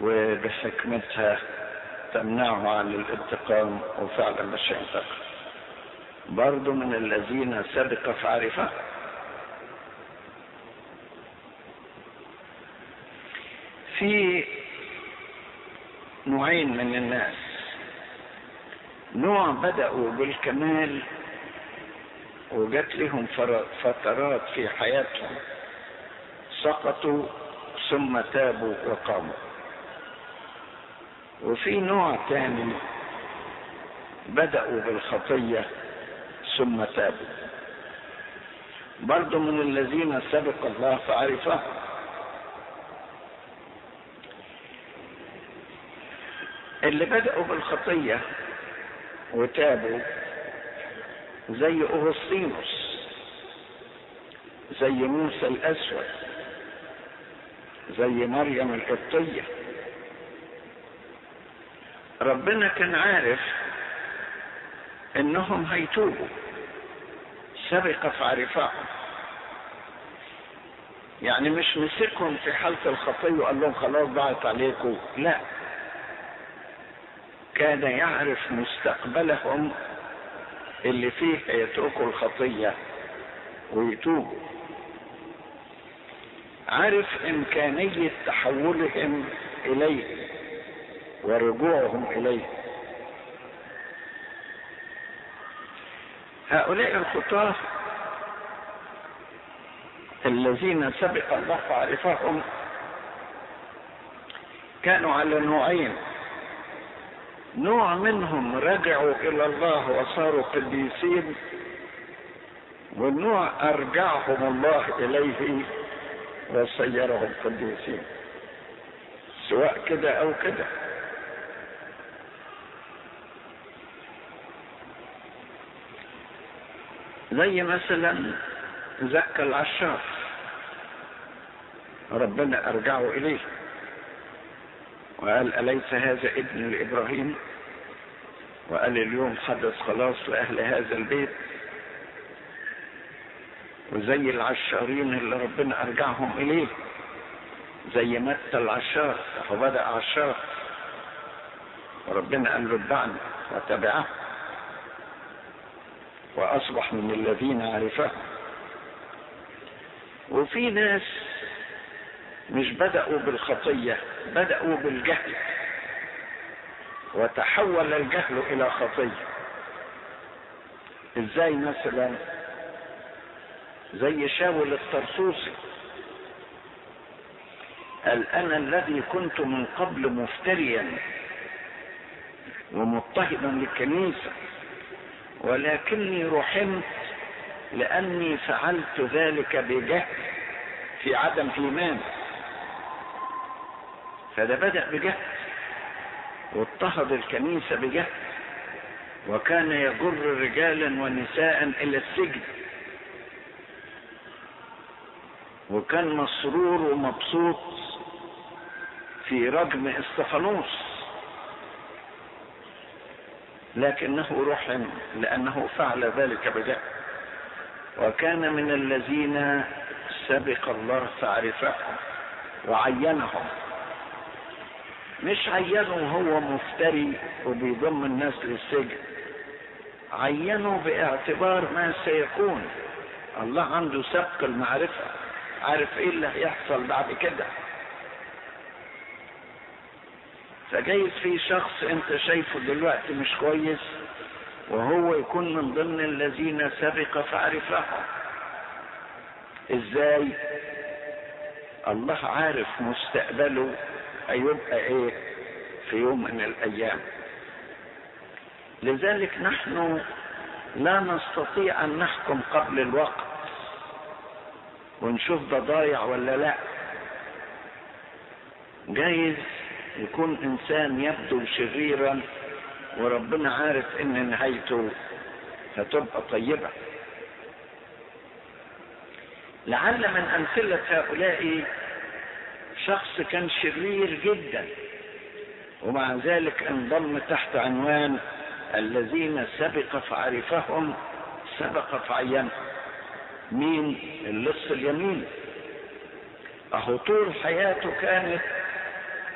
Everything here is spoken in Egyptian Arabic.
وبحكمتها تمنعه عن الانتقام وفعل مش ينتقم برضو من الذين سبق فعرفه في نوعين من الناس نوع بدأوا بالكمال وجات لهم فترات في حياتهم سقطوا ثم تابوا وقاموا وفي نوع تاني بدأوا بالخطية ثم تابوا برضو من الذين سبق الله فعرفه اللي بدأوا بالخطية وتابوا زي أغسطينوس زي موسى الأسود زي مريم القبطية ربنا كان عارف انهم هيتوبوا سبق فعرفهم يعني مش مسكهم في حالة الخطية وقال لهم خلاص ضاعت عليكم لا كان يعرف مستقبلهم اللي فيه يتركوا الخطية ويتوبوا عرف إمكانية تحولهم إليه ورجوعهم إليه هؤلاء الخطاة الذين سبق الله فعرفهم كانوا على نوعين نوع منهم رجعوا الى الله وصاروا قديسين والنوع ارجعهم الله اليه وصيرهم قديسين سواء كده او كده زي مثلا زكى العشار ربنا ارجعه اليه وقال أليس هذا ابن لإبراهيم وقال اليوم حدث خلاص لأهل هذا البيت وزي العشارين اللي ربنا أرجعهم إليه زي متى العشار فبدأ عشار وربنا قال له اتبعني وتبعه وأصبح من الذين عرفه وفي ناس مش بدأوا بالخطية بدأوا بالجهل وتحول الجهل إلى خطية ازاي مثلا زي شاول الطرسوسي قال أنا الذي كنت من قبل مفتريا ومضطهدا للكنيسة ولكني رحمت لأني فعلت ذلك بجهل في عدم إيمان فده بدأ بجهل واضطهد الكنيسة بجهل وكان يجر رجالا ونساء إلى السجن وكان مسرور ومبسوط في رجم استفانوس لكنه رحم لأنه فعل ذلك بجهل وكان من الذين سبق الله فعرفهم وعينهم مش عينه هو مفتري وبيضم الناس للسجن عينه باعتبار ما سيكون الله عنده سبق المعرفة عارف ايه اللي هيحصل بعد كده فجايز في شخص انت شايفه دلوقتي مش كويس وهو يكون من ضمن الذين سبق فعرفهم ازاي الله عارف مستقبله هيبقى ايه في يوم من الايام لذلك نحن لا نستطيع ان نحكم قبل الوقت ونشوف ده ضايع ولا لا جايز يكون انسان يبدو شريرا وربنا عارف ان نهايته هتبقى طيبه لعل من امثله هؤلاء شخص كان شرير جدا ومع ذلك انضم تحت عنوان الذين سبق فعرفهم سبق فعينهم مين اللص اليمين اهو طول حياته كانت